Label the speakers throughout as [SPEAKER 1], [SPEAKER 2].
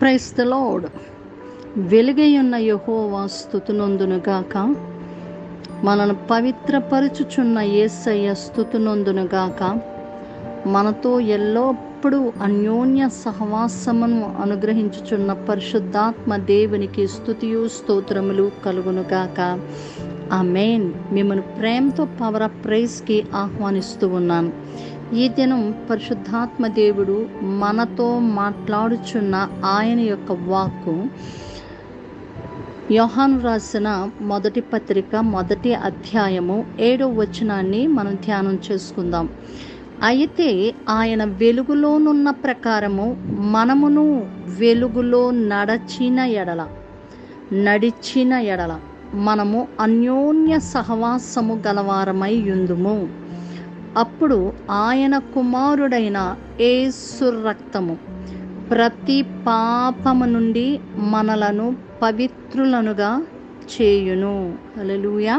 [SPEAKER 1] price the load వెలుగైయున్న యహోవా స్థుతునొందునుగాక మనను పవిత్రపరచుచున్న యేసయ్య స్థుతునొందునుగాక మనతో ఎల్లప్పుడూ అన్యోన్య సహవాసమును అనుగ్రహించుచున్న పరిశుద్ధాత్మ దేవునికి స్థుతియు స్తోత్రములు కలుగునుగాక ఆ మెయిన్ మిమ్మల్ని ప్రేమతో పవర్ ఆఫ్ ప్రైజ్కి ఆహ్వానిస్తూ ఉన్నాను ఈ దినం పరిశుద్ధాత్మ దేవుడు మనతో మాట్లాడుచున్న ఆయన యొక్క వాక్కు యోహాను రాసిన మొదటి పత్రిక మొదటి అధ్యాయము ఏడో వచనాన్ని మనం ధ్యానం చేసుకుందాం అయితే ఆయన వెలుగులోనున్న ప్రకారము మనమును వెలుగులో నడచిన ఎడల నడిచిన ఎడల మనము అన్యోన్య సహవాసము గలవారమై యుందుము అప్పుడు ఆయన కుమారుడైన ఏసు రక్తము ప్రతి పాపము నుండి మనలను పవిత్రులనుగా చేయును హల్లెలూయా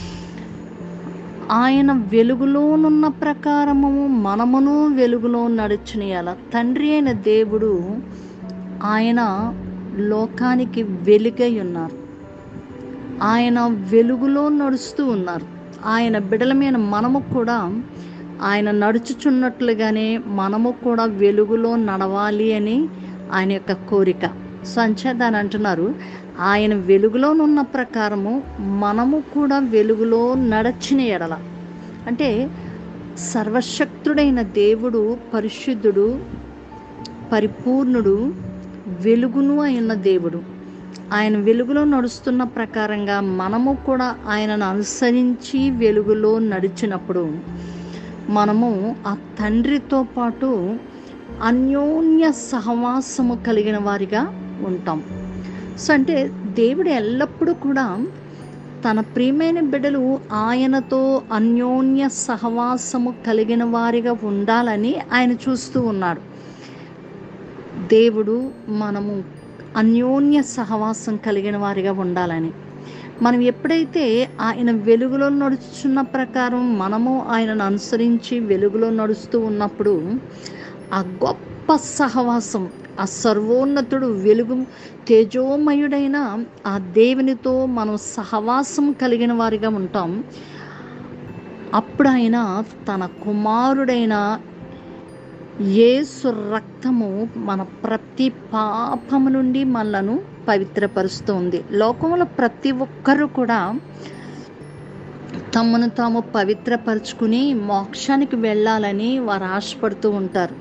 [SPEAKER 1] ఆయన వెలుగులోనున్న ప్రకారము మనమును వెలుగులో నడుచునియాల తండ్రి అయిన దేవుడు ఆయన లోకానికి వెలుగై ఉన్నారు ఆయన వెలుగులో నడుస్తూ ఉన్నారు ఆయన బిడల మీద మనము కూడా ఆయన నడుచుచున్నట్లుగానే మనము కూడా వెలుగులో నడవాలి అని ఆయన యొక్క కోరిక సంచేదాన్ని అంటున్నారు ఆయన వెలుగులోనున్న ప్రకారము మనము కూడా వెలుగులో నడచిన ఎడల అంటే సర్వశక్తుడైన దేవుడు పరిశుద్ధుడు పరిపూర్ణుడు వెలుగును అయిన దేవుడు ఆయన వెలుగులో నడుస్తున్న ప్రకారంగా మనము కూడా ఆయనను అనుసరించి వెలుగులో నడిచినప్పుడు మనము ఆ తండ్రితో పాటు అన్యోన్య సహవాసము కలిగిన వారిగా ఉంటాం సో అంటే దేవుడు ఎల్లప్పుడూ కూడా తన ప్రియమైన బిడ్డలు ఆయనతో అన్యోన్య సహవాసము కలిగిన వారిగా ఉండాలని ఆయన చూస్తూ ఉన్నాడు దేవుడు మనము అన్యోన్య సహవాసం కలిగిన వారిగా ఉండాలని మనం ఎప్పుడైతే ఆయన వెలుగులో నడుచున్న ప్రకారం మనము ఆయనను అనుసరించి వెలుగులో నడుస్తూ ఉన్నప్పుడు ఆ గొప్ప సహవాసం ఆ సర్వోన్నతుడు వెలుగు తేజోమయుడైన ఆ దేవునితో మనం సహవాసం కలిగిన వారిగా ఉంటాం అప్పుడు ఆయన తన కుమారుడైన యేసు రక్తము మన ప్రతి పాపము నుండి మనలను పవిత్రపరుస్తుంది లోకంలో ప్రతి ఒక్కరూ కూడా తమను తాము పవిత్రపరుచుకుని మోక్షానికి వెళ్ళాలని వారు ఆశపడుతూ ఉంటారు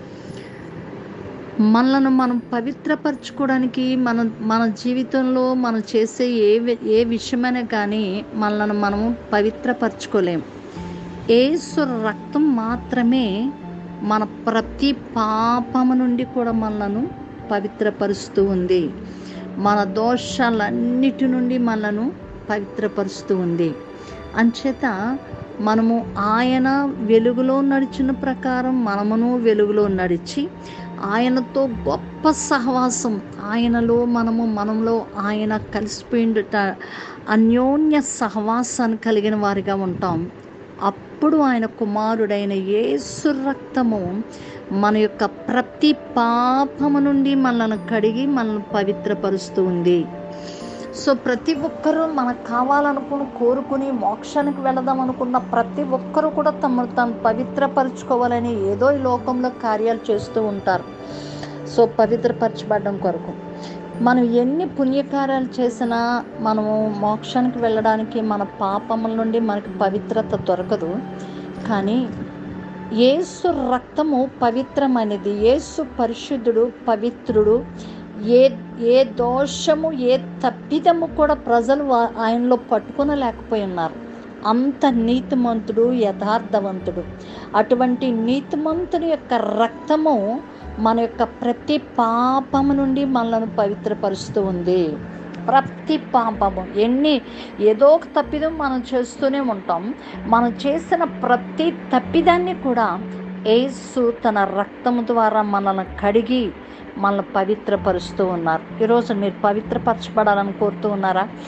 [SPEAKER 1] మనలను మనం పవిత్రపరచుకోవడానికి మన మన జీవితంలో మనం చేసే ఏ ఏ విషయమైనా కానీ మనలను మనము పవిత్రపరచుకోలేం ఏసు రక్తం మాత్రమే మన ప్రతి పాపము నుండి కూడా మనలను పవిత్రపరుస్తూ ఉంది మన దోషాలన్నిటి నుండి మనలను పవిత్రపరుస్తూ ఉంది అంచేత మనము ఆయన వెలుగులో నడిచిన ప్రకారం మనమును వెలుగులో నడిచి ఆయనతో గొప్ప సహవాసం ఆయనలో మనము మనంలో ఆయన కలిసిపోయిండుట అన్యోన్య సహవాసాన్ని కలిగిన వారిగా ఉంటాం అప్పుడు ఆయన కుమారుడైన యేసు రక్తము మన యొక్క ప్రతి పాపము నుండి మనల్ని కడిగి మనల్ని పవిత్రపరుస్తూ ఉంది సో ప్రతి ఒక్కరూ మనకు కావాలనుకుని కోరుకుని మోక్షానికి వెళదాం అనుకున్న ప్రతి ఒక్కరూ కూడా తమను తాను పవిత్రపరచుకోవాలని ఏదో ఈ లోకంలో కార్యాలు చేస్తూ ఉంటారు సో పవిత్రపరచబడడం కొరకు మనం ఎన్ని పుణ్యకార్యాలు చేసినా మనము మోక్షానికి వెళ్ళడానికి మన పాపముల నుండి మనకి పవిత్రత దొరకదు కానీ యేసు రక్తము పవిత్రమైనది యేసు పరిశుద్ధుడు పవిత్రుడు ఏ ఏ దోషము ఏ తప్పిదము కూడా ప్రజలు ఆయనలో పట్టుకొనలేకపోయి ఉన్నారు అంత నీతిమంతుడు యథార్థవంతుడు అటువంటి నీతిమంతుని యొక్క రక్తము మన యొక్క ప్రతి పాపము నుండి మనల్ని పవిత్రపరుస్తూ ఉంది ప్రతి పాపము ఎన్ని ఏదో ఒక తప్పిదం మనం చేస్తూనే ఉంటాం మనం చేసిన ప్రతి తప్పిదాన్ని కూడా ఏసు తన రక్తము ద్వారా మనల్ని కడిగి మనల్ని పవిత్రపరుస్తూ ఉన్నారు ఈరోజు మీరు పవిత్రపరచబడాలని కోరుతూ ఉన్నారా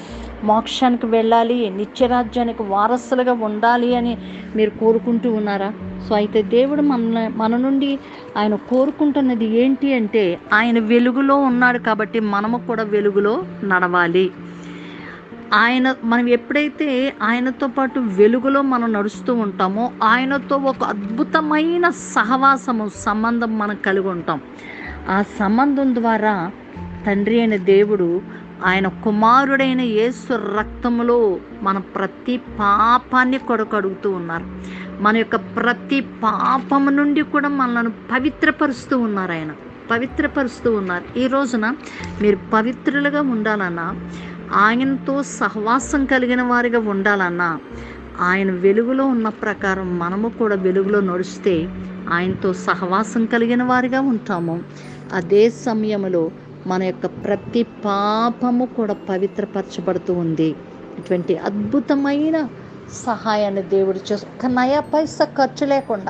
[SPEAKER 1] మోక్షానికి వెళ్ళాలి నిత్యరాజ్యానికి వారసులుగా ఉండాలి అని మీరు కోరుకుంటూ ఉన్నారా సో అయితే దేవుడు మన మన నుండి ఆయన కోరుకుంటున్నది ఏంటి అంటే ఆయన వెలుగులో ఉన్నాడు కాబట్టి మనము కూడా వెలుగులో నడవాలి ఆయన మనం ఎప్పుడైతే ఆయనతో పాటు వెలుగులో మనం నడుస్తూ ఉంటామో ఆయనతో ఒక అద్భుతమైన సహవాసము సంబంధం మనం కలిగి ఉంటాం ఆ సంబంధం ద్వారా తండ్రి అయిన దేవుడు ఆయన కుమారుడైన యేసు రక్తములో మన ప్రతి పాపాన్ని కొడకడుగుతూ ఉన్నారు మన యొక్క ప్రతి పాపము నుండి కూడా మనల్ని పవిత్రపరుస్తూ ఉన్నారు ఆయన పవిత్రపరుస్తూ ఉన్నారు ఈ రోజున మీరు పవిత్రులుగా ఉండాలన్నా ఆయనతో సహవాసం కలిగిన వారిగా ఉండాలన్నా ఆయన వెలుగులో ఉన్న ప్రకారం మనము కూడా వెలుగులో నడిస్తే ఆయనతో సహవాసం కలిగిన వారిగా ఉంటాము అదే సమయంలో మన యొక్క ప్రతి పాపము కూడా పవిత్రపరచబడుతూ ఉంది ఇటువంటి అద్భుతమైన సహాయాన్ని దేవుడు చేసు ఒక నయా పైసా ఖర్చు లేకుండా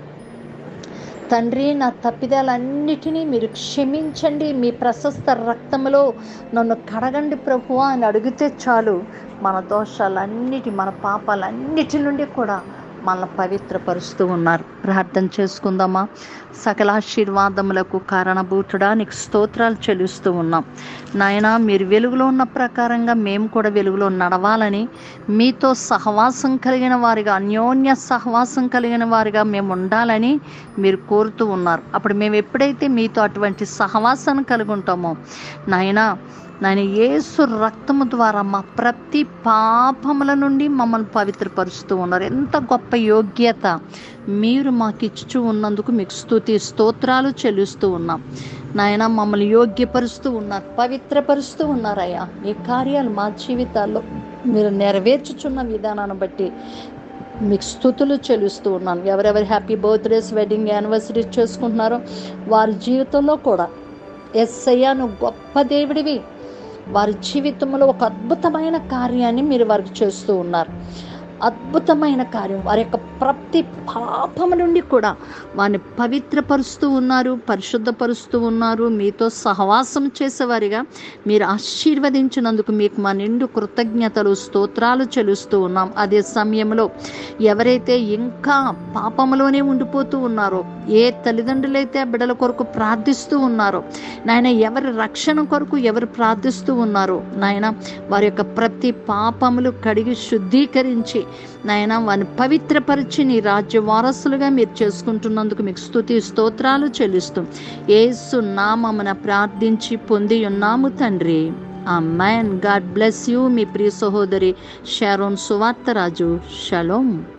[SPEAKER 1] తండ్రి నా తప్పిదాలన్నిటినీ మీరు క్షమించండి మీ ప్రశస్త రక్తములో నన్ను కడగండి ప్రభు అని అడిగితే చాలు మన దోషాలన్నిటి మన పాపాలన్నిటి నుండి కూడా మనల్ని పవిత్రపరుస్తూ ఉన్నారు ప్రార్థన చేసుకుందామా సకల ఆశీర్వాదములకు కారణభూతుడా నీకు స్తోత్రాలు చెల్లిస్తూ ఉన్నాం నాయన మీరు వెలుగులో ఉన్న ప్రకారంగా మేము కూడా వెలుగులో నడవాలని మీతో సహవాసం కలిగిన వారిగా అన్యోన్య సహవాసం కలిగిన వారిగా మేము ఉండాలని మీరు కోరుతూ ఉన్నారు అప్పుడు మేము ఎప్పుడైతే మీతో అటువంటి సహవాసాన్ని కలిగి ఉంటామో నాయన నాయన యేసు రక్తము ద్వారా మా ప్రతి పాపముల నుండి మమ్మల్ని పవిత్రపరుస్తూ ఉన్నారు ఎంత గొప్ప యోగ్యత మీరు మాకు ఇచ్చుచూ ఉన్నందుకు మీకు స్తుతి స్తోత్రాలు చెల్లిస్తూ ఉన్నాం నాయన మమ్మల్ని యోగ్యపరుస్తూ ఉన్నారు పవిత్రపరుస్తూ ఉన్నారయ్యా మీ కార్యాలు మా జీవితాల్లో మీరు నెరవేర్చుచున్న విధానాన్ని బట్టి మీకు స్థుతులు చెల్లిస్తూ ఉన్నాను ఎవరెవరి హ్యాపీ బర్త్డేస్ వెడ్డింగ్ యానివర్సరీ చేసుకుంటున్నారో వారి జీవితంలో కూడా ఎస్ఐయా నువ్వు గొప్ప దేవుడివి వారి జీవితంలో ఒక అద్భుతమైన కార్యాన్ని మీరు వారికి చేస్తూ ఉన్నారు అద్భుతమైన కార్యం వారి యొక్క ప్రతి పాపము నుండి కూడా వారిని పవిత్రపరుస్తూ ఉన్నారు పరిశుద్ధపరుస్తూ ఉన్నారు మీతో సహవాసం చేసేవారిగా మీరు ఆశీర్వదించినందుకు మీకు మా నిండు కృతజ్ఞతలు స్తోత్రాలు చెల్లిస్తూ ఉన్నాం అదే సమయంలో ఎవరైతే ఇంకా పాపంలోనే ఉండిపోతూ ఉన్నారో ఏ తల్లిదండ్రులైతే ఆ బిడ్డల కొరకు ప్రార్థిస్తూ ఉన్నారో నాయన ఎవరి రక్షణ కొరకు ఎవరు ప్రార్థిస్తూ ఉన్నారో నాయన వారి యొక్క ప్రతి పాపములు కడిగి శుద్ధీకరించి నాయన వారిని పవిత్రపరిచి నీ రాజ్య వారసులుగా మీరు చేసుకుంటున్నందుకు మీకు స్తుతి స్తోత్రాలు చెల్లిస్తూ ఏసు నామమున ప్రార్థించి పొంది ఉన్నాము తండ్రి అమ్మాన్ గాడ్ బ్లెస్ యూ మీ ప్రియ సహోదరి షారోన్ సువార్తరాజు షలోం